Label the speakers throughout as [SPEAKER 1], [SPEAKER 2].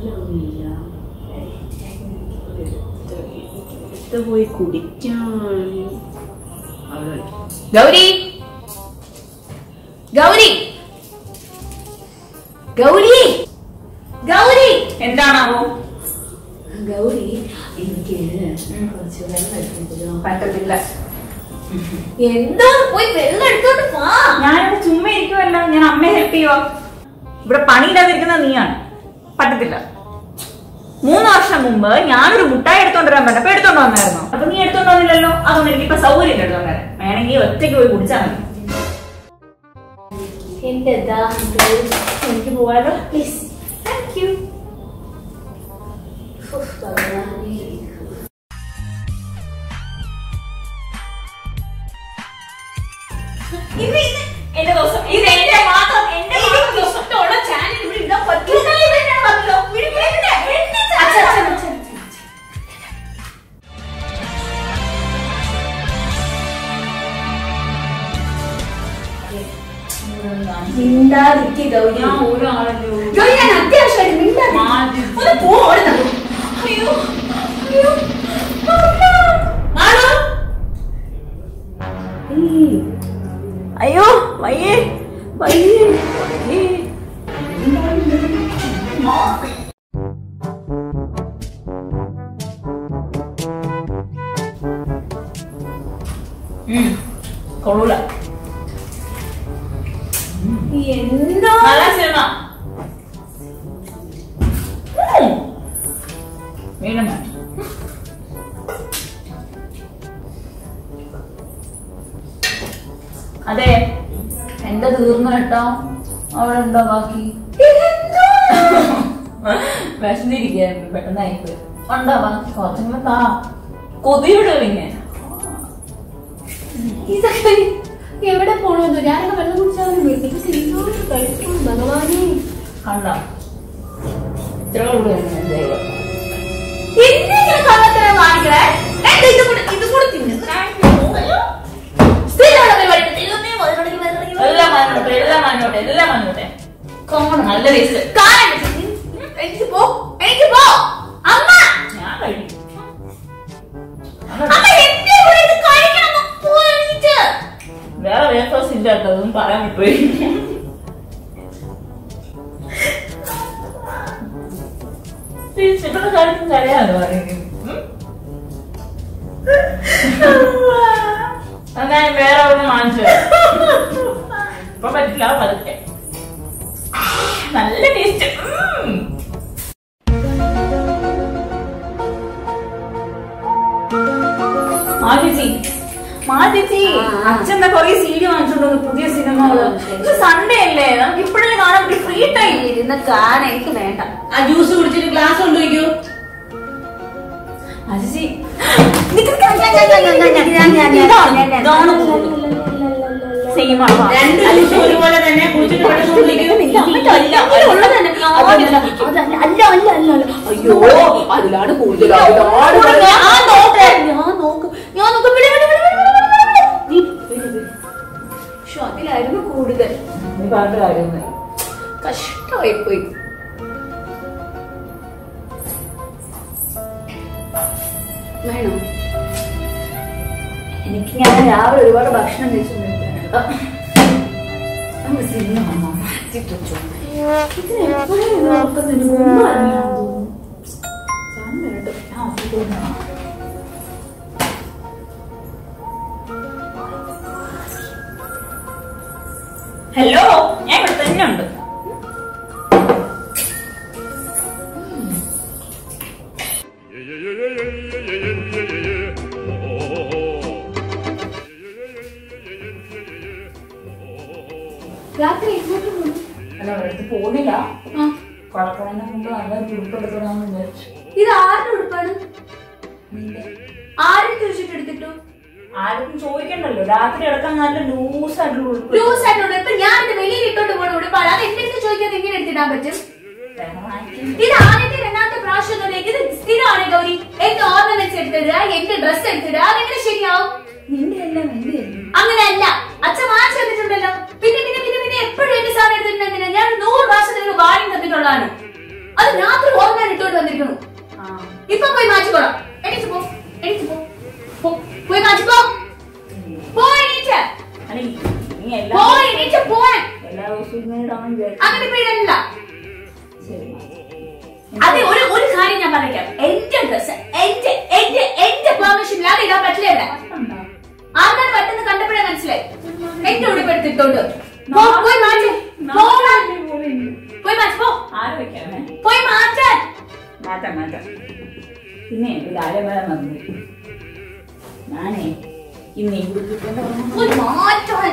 [SPEAKER 1] സ്ഥലമില്ല എടുത്ത് പോയി കുടിക്കാൻ അവിടെ ഗൗരി ഗൗരി ഗൗരി ഗൗരി
[SPEAKER 2] എന്താണാവോ
[SPEAKER 1] ഗൗരി എനിക്ക് കുറച്ച് വെള്ളം എടുത്തിട്ടോ
[SPEAKER 2] പറ്റത്തില്ല
[SPEAKER 1] എന്താ പോയി വെള്ളം എടുത്തോണ്ട് വാ
[SPEAKER 2] ഞാനിവിടെ ചുമ്മാ ഇരിക്കുമല്ലോ ഞാൻ അമ്മയെ ഹെൽപ്പ് ചെയ്യുവോ ഇവിടെ പണിയില്ലാതിരിക്കുന്ന നീയാണ് പറ്റത്തില്ല മൂന്ന് വർഷം മുമ്പ് ഞാനൊരു മുട്ടായി എടുത്തോണ്ട് വരാൻ പറഞ്ഞപ്പോ എടുത്തോണ്ട് വന്നായിരുന്നു അപ്പൊ നീ എടുത്തോണ്ട് വന്നില്ലല്ലോ അതുകൊണ്ട് എനിക്ക് ഇപ്പൊ സൗകര്യം എടുത്തോണ്ട് വരാൻ വേണമെങ്കിൽ ഒറ്റയ്ക്ക് പോയി കുടിച്ചാൽ മതി
[SPEAKER 1] എന്റെ ദാഹം ഗൗരി.
[SPEAKER 2] എനിക്ക് പോവാലോ
[SPEAKER 1] പ്ലീസ്
[SPEAKER 2] താങ്ക് യു
[SPEAKER 1] ഭഗവാനേ
[SPEAKER 2] ഇത് ഇത് എന്റെ ദിവസം ഇത് എന്റെ മാത്രം എന്റെ മാത്രം ദിവസം
[SPEAKER 1] ഇഷ്ടമുള്ള ചാനൽ ഇവിടെ ഇടാൻ പറ്റുമോ?
[SPEAKER 2] ഇന്നലെ ഇത് ഞാൻ പറഞ്ഞല്ലോ. വിട്, വിട്, എന്റെ
[SPEAKER 1] അച്ഛാ,
[SPEAKER 2] ചാനൽ.
[SPEAKER 1] അച്ഛാ, അച്ഛാ, അച്ഛാ, അച്ഛാ. മിണ്ടാതിരിക്ക് ഗൗരി.
[SPEAKER 2] ഞാൻ ഒരാളല്ലേ ഉള്ളൂ.
[SPEAKER 1] ഗൗരി, ഞാൻ അത്യാവശ്യമായിട്ട് മിണ്ടാതിരിക്ക്.
[SPEAKER 2] മാറ്റി.
[SPEAKER 1] ഒന്ന് പോ അവിടുന്ന്.
[SPEAKER 2] അയ്യോ അയ്യോ
[SPEAKER 1] മാളു. ഏയ്,
[SPEAKER 2] അയ്യോ വയ്യേ വയ്യേ വയ്യേ ഉം, കൊള്ളൂല
[SPEAKER 1] എന്തോ
[SPEAKER 2] നല്ല സിനിമ ഉം. വീണ്ടും വേണം. അതെ എന്റെ തീർന്നു കേട്ടോ അവിടെ ഉണ്ടോ ബാക്കി വിശന്നിരിക്കുന്നു പെട്ടെന്നായിപ്പോയി ഉണ്ടോ ബാക്കി കുറച്ചും താ കൊതിയുടെ പിന്നെ
[SPEAKER 1] ഇതൊക്കെ എവിടെ പോണെന്നോ ഞാനൊക്കെ വെള്ളം കുടിച്ചാൽ വീട്ടിൽ സിനിമ കഴിക്കും ഭഗവാനേ
[SPEAKER 2] കണ്ടോ ഇത്ര ഉള്ളൂ എന്ന് ദൈവം
[SPEAKER 1] എന്തെങ്കിലും കള്ളത്തരം കാണിക്കണേ എന്താ ഇത് കൂടെ ഇത് കൂടെ തിന്നു സ്ഥിരമുള്ള പരിപാടി ദൈവമേ, അതിനിടയ്ക്ക് വേറെ എന്തെങ്കിലും
[SPEAKER 2] എല്ലാം മാനോട്ടെ എല്ലാം മാനോട്ടെ എല്ലാം മാനോട്ടെ
[SPEAKER 1] കാണണം.
[SPEAKER 2] നല്ല ടേസ്റ്റ്
[SPEAKER 1] കാണണം. എനിക്ക് പോ എനിക്ക് പോ അമ്മ
[SPEAKER 2] ഞാൻ കഴിക്കും
[SPEAKER 1] അമ്മ എന്റെ കൂടെ ഇത് കഴിക്കണം അമ്മ. പോ എണീറ്റ്.
[SPEAKER 2] വേറെ വേഫേഴ്സ് ഇല്ല കേട്ടോ അതൊന്നും പറയാൻ വിട്ടുപോയി ഇവിടെ കാര്യം കരയാന്ന് പറയുന്നത് ഉം? എന്നാ ഞാൻ വേറെ ഒന്ന് വാങ്ങിച്ചു ഇപ്പൊ പറ്റില്ല പതുക്കെ നല്ല ടേസ്റ്റ് മാറ്റിച്ചി മാറ്റിച്ചി
[SPEAKER 1] ആ, ആ.
[SPEAKER 2] അച്ഛൻ കൊറേ സീഡി വാങ്ങിച്ചോണ്ട് വന്നു പുതിയ സിനിമകള് ഇത് സൺഡേ അല്ലേ നമുക്ക് ഇപ്പോഴല്ലേ കാണാൻ ഫ്രീ ടൈം
[SPEAKER 1] ഇരുന്ന് കാണാൻ എനിക്ക് വേണ്ട
[SPEAKER 3] ആ ജ്യൂസ് കുടിച്ചിട്ട് ഗ്ലാസ് കൊണ്ടുപോയിക്കോ
[SPEAKER 2] അജിജി
[SPEAKER 1] ഇതാണ്
[SPEAKER 2] സെയിം ആണ്
[SPEAKER 3] രണ്ട് ജ്യൂസ് ഒരുപോലെ തന്നെ കുടിച്ചിട്ട് പെട്ടെന്ന് കൊണ്ടുപോയിക്കോ
[SPEAKER 1] അല്ല അല്ല അല്ല അല്ല അയ്യോ അതിലാണ് കൂടുതൽ
[SPEAKER 2] ഞാൻ നോക്കട്ടെ.
[SPEAKER 1] ഞാൻ നോക്കും ഞാൻ നോക്കും വിളി, വിളി, വിളി, വിളി, വിളി, വിളി. നീ വിളി, വിളി. ശ്ശോ, അതിലായിരുന്നു കൂടുതൽ
[SPEAKER 2] നീ പറഞ്ഞ കാര്യമൊന്നും
[SPEAKER 1] കഷ്ടമായി പോയി വേണോ എനിക്ക് ഞാൻ രാവിലെ ഒരുപാട് ഭക്ഷണം കഴിച്ചിട്ടുണ്ട് നമ്മൾ സിനിമ കാണാം. മാറ്റിട്ട് വെച്ചോ. ഇതിന് എപ്പോഴും ഇത് ഓർക്കുന്നതിന് മുമ്പ് അറിയാൻ തോന്നുന്നു. സമയം കേട്ടോ. ഞാൻ ഓഫീസിൽ പോകാം.
[SPEAKER 2] ഹലോ ഞാൻ ഇവിടെ തന്നെ ഉണ്ട്
[SPEAKER 1] രാത്രി എങ്ങോട്ട് പോകുന്നു?
[SPEAKER 2] അല്ല അടുത്ത് പോകുന്നില്ല
[SPEAKER 1] ആ,
[SPEAKER 2] കുഴപ്പമില്ല മുമ്പ് നല്ല ഉൾപ്പെടുത്തണമെന്ന് വിചാരിച്ചു
[SPEAKER 1] ഇത് ആരുടെ ഉടുപ്പാണ് ആരും ചോദിച്ചിട്ട് എടുത്തിട്ടു
[SPEAKER 2] ആരും ചോദിക്കണ്ടല്ലോ രാത്രി എടുക്കാൻ നല്ല ലൂസ് ആയിട്ടുള്ള ഉടുപ്പ്
[SPEAKER 1] ലൂസ് ആയിട്ടുള്ള ഇപ്പൊ ഞാൻ ഇത് വെളിയിൽ ഇട്ടോണ്ട് പോണ ഉടുപ്പാണ് അത് എന്റെ അടുത്ത് ചോദിക്കാതെ എങ്ങനെ എടുത്തിടാൻ പറ്റും
[SPEAKER 2] വേറെ വാങ്ങിക്കും.
[SPEAKER 1] ഇത് ആദ്യത്തെ രണ്ടാമത്തെ പ്രാവശ്യം ഒന്നുമില്ല. ഇത് സ്ഥിരമാണ് ഗൗരി എന്റെ ഓർണമെന്റ്സ് എടുത്തിടുക എന്റെ ഡ്രസ് എടുത്തിടുക അതെങ്ങനെ ശരിയാവും
[SPEAKER 2] നിന്റെ എല്ലാം എന്റെ അല്ലേ?
[SPEAKER 1] അങ്ങനെയല്ല അച്ഛൻ വാങ്ങിച്ചു തന്നിട്ടുണ്ടല്ലോ പിന്നെ പിന്നെ പിന്നെ പിന്നെ എപ്പോഴും എന്റെ സാധനം എടുത്തിട്ടുണ്ടെങ്കിൽ ഞാൻ നൂറ് പ്രാവശ്യം നിങ്ങൾക്ക് വാണിംഗ് തന്നിട്ടുള്ളതാണ് അത് രാത്രി ഓർമ്മ എടുത്തോണ്ട് വന്നിരിക്കുന്നു ഇപ്പൊ പോയി മാറ്റിക്കോളാം എണീച്ച് പോ എണീച്ച് പോ പോ. പോയി മാറ്റിക്കോ പോ എണീച്ച്
[SPEAKER 2] അല്ല, നീ എല്ലാ
[SPEAKER 1] പോ എണീച്ച് പോവാൻ
[SPEAKER 2] എല്ലാ ദിവസവും ഇങ്ങനെ ഇടാൻ വിചാരിച്ചു.
[SPEAKER 1] അങ്ങനെ ഇപ്പൊ ഇടണ്ട
[SPEAKER 2] ശരി.
[SPEAKER 1] അതെ ഒരു ഒരു കാര്യം ഞാൻ പറഞ്ഞേക്കാം എന്റെ ഡ്രസ് എന്റെ എന്റെ എന്റെ പെർമിഷൻ ഇല്ലാതെ ഇടാൻ പറ്റില്ല ഇവിടെ
[SPEAKER 2] ഉണ്ടോ?
[SPEAKER 1] ആൾക്കാർ പെട്ടെന്ന് കണ്ടപ്പോഴേ മനസ്സിലായി എന്റെ ഉടുപ്പ് എടുത്തിട്ടോണ്ട് പോ, പോയി മാറ്റ് പോ,
[SPEAKER 2] നാല് പോലെ ഉണ്ട്.
[SPEAKER 1] പോയി മാറ്റ് പോ
[SPEAKER 2] ആര് വെക്കാമേ
[SPEAKER 1] പോയി മാറ്റാൻ
[SPEAKER 2] മാറ്റാം മാറ്റാം പിന്നെ ഒരു കാര്യം വരാൻ വന്നു ഞാനേ ഇന്ന് ഈ ഉടുപ്പിട്ടുണ്ട്
[SPEAKER 1] പോയി മാറ്റാൻ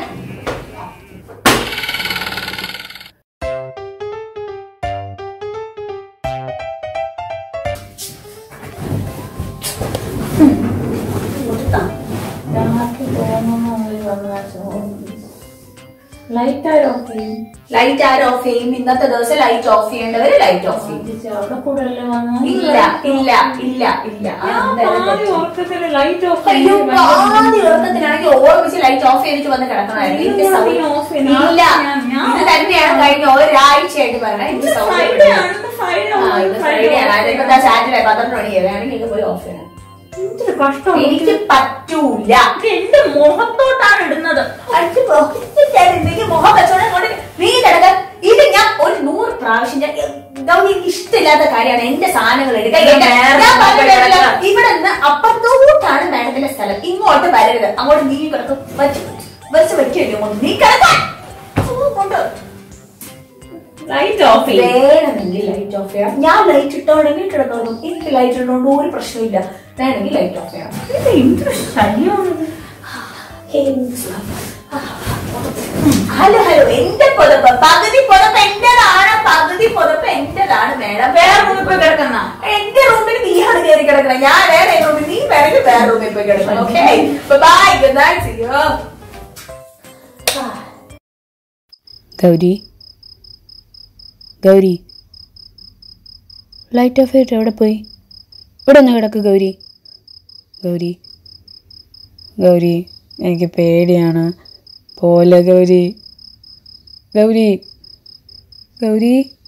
[SPEAKER 2] ലൈറ്റ് ആരോ ഓഫ് ചെയ്യും
[SPEAKER 1] ലൈറ്റ് ആര് ഓഫ് ചെയ്യും ഇന്നത്തെ ദിവസം ലൈറ്റ് ഓഫ് ചെയ്യേണ്ടവര് ലൈറ്റ് ഓഫ് ചെയ്യും
[SPEAKER 2] അവിടെ കൂടെ അല്ലേ വന്നു
[SPEAKER 1] ഇല്ല ഇല്ല ഇല്ല ഇല്ല ആ, എന്തായാലും തെറ്റ്.
[SPEAKER 2] ലൈറ്റ് ഓഫ്
[SPEAKER 1] അയ്യോ പാതി ഉറക്കത്തിലാണെങ്കിൽ ഓർമ്മിച്ച് ലൈറ്റ് ഓഫ് ചെയ്തിട്ട് വന്ന് കിടക്കണമായിരുന്നു ഇതിന്റെ
[SPEAKER 2] നിങ്ങൾ
[SPEAKER 1] സൗകര്യം
[SPEAKER 2] ഓഫ് ചെയ്യുന്നു.
[SPEAKER 1] ഇല്ല
[SPEAKER 2] ഞാൻ- ഞാൻ
[SPEAKER 1] ഇത് തന്നെയാണ് കഴിഞ്ഞ ഒരാഴ്ചയായിട്ട് പറയണത് ഇതിന്റെ സൗകര്യം ഇവിടെ ഇല്ല. ആ, ഇത് ഫ്രൈഡേ ആണ് അതിപ്പോ ദാ സാറ്റർഡേ പന്ത്രണ്ട് മണിയായി വേണമെങ്കിൽ ഇത് പോയി ഓഫ് ചെയ്യണം
[SPEAKER 2] എന്തൊരു കഷ്ടം
[SPEAKER 1] എനിക്ക് പറ്റൂല
[SPEAKER 2] ഇത് എന്റെ മുഖത്തോട്ടാണ് ഇടുന്നത്
[SPEAKER 1] അടിച്ച് മുഖത്തിട്ട് എനിക്ക് മുഖം വെച്ചോണ്ട് അങ്ങോട്ട് നീ കിടക്ക ഇത് ഞാൻ ഒരു നൂറ് പ്രാവശ്യം ഞാൻ ഗൗരി എനിക്ക് ഇഷ്ടമില്ലാത്ത കാര്യമാണ് എന്റെ സാധനങ്ങൾ എടുക്കാൻ
[SPEAKER 2] ഇത്
[SPEAKER 1] എന്റെ-
[SPEAKER 2] വേറെ
[SPEAKER 1] ഞാൻ പറഞ്ഞിട്ടില്ല,
[SPEAKER 2] കിടക്ക.
[SPEAKER 1] ഇവിടെ നിന്ന് അപ്പുറത്തോട്ടാണ് മാഡത്തിന്റെ സ്ഥലം ഇങ്ങോട്ട് വരരുത് അങ്ങോട്ട് നീ കിടക്കും വെച്ച് വെച്ച് വെക്കില്ലേ അങ്ങോട്ട് നീ കിടക്കാൻ ഓ, കൊണ്ട്
[SPEAKER 2] ലൈറ്റ് ഓഫ് ചെയ്യും
[SPEAKER 1] വേണമെങ്കിൽ ലൈറ്റ് ഓഫ് ചെയ്യാം ഞാൻ ലൈറ്റ് ഇട്ടോണെങ്കിൽ കിടന്നോളും എനിക്ക് ലൈറ്റ് ഇട്ടോണ്ട് ഒരു പ്രശ്നമില്ല വേണമെങ്കിൽ ലൈറ്റ് ഓഫ് ചെയ്യാം
[SPEAKER 2] ഇത് എന്തൊരു ശല്യമാണിത്
[SPEAKER 1] ഹലോ ഹലോ എന്റെ പുതപ്പ് പകുതി പുതപ്പ് എന്റേതാണ് പകുതി പുതപ്പ് എന്റേതാണ് മേഡം
[SPEAKER 2] വേറെ റൂമിൽ പോയി കിടക്കുന്ന
[SPEAKER 1] എന്റെ റൂമിൽ നീയാണ് കയറി കിടക്കണം ഞാൻ വേറെ റൂമിൽ നീ വേണമെങ്കിൽ വേറെ റൂമിൽ പോയി കിടക്കണം okay bye good night see you
[SPEAKER 4] Gauri Gauri light off ചെയ്തിട്ട് എവിടെ പോയി ഇവിടെ ഒന്ന് കിടക്ക് ഗൗരി ഗൗരി ഗൗരി എനിക്ക് പേടിയാണ് പോലെ ഗൗരി ഗൗരി ഗൗരി